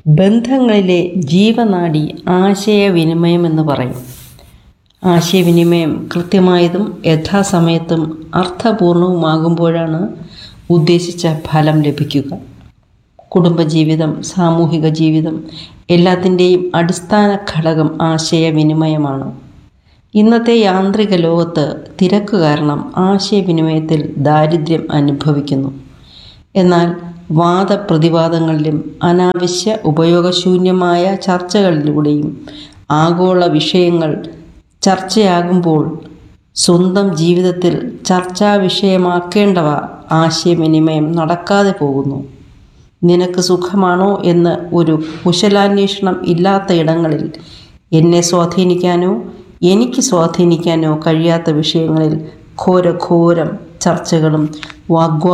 ബന്ധങ്ങളിലെ ജീവനാഡി ആശയവിനിമയം എന്ന് പറയും ആശയവിനിമയം കൃത്യമായതും യഥാസമയത്തും അർത്ഥപൂർണവുമാകുമ്പോഴാണ് ഉദ്ദേശിച്ച ഫലം ലഭിക്കുക കുടുംബജീവിതം സാമൂഹിക ജീവിതം എല്ലാത്തിൻ്റെയും അടിസ്ഥാന ഘടകം ആശയവിനിമയമാണ് ഇന്നത്തെ യാന്ത്രിക ലോകത്ത് തിരക്ക് കാരണം ആശയവിനിമയത്തിൽ ദാരിദ്ര്യം അനുഭവിക്കുന്നു എന്നാൽ വാദപ്രതിവാദങ്ങളിലും അനാവശ്യ ഉപയോഗശൂന്യമായ ചർച്ചകളിലൂടെയും ആഗോള വിഷയങ്ങൾ ചർച്ചയാകുമ്പോൾ സ്വന്തം ജീവിതത്തിൽ ചർച്ചാ വിഷയമാക്കേണ്ടവ ആശയവിനിമയം നടക്കാതെ പോകുന്നു നിനക്ക് സുഖമാണോ എന്ന് ഒരു കുശലാന്വേഷണം ഇല്ലാത്ത ഇടങ്ങളിൽ എന്നെ സ്വാധീനിക്കാനോ എനിക്ക് സ്വാധീനിക്കാനോ കഴിയാത്ത വിഷയങ്ങളിൽ ഘോരഘോരം ചർച്ചകളും വാഗ്വാ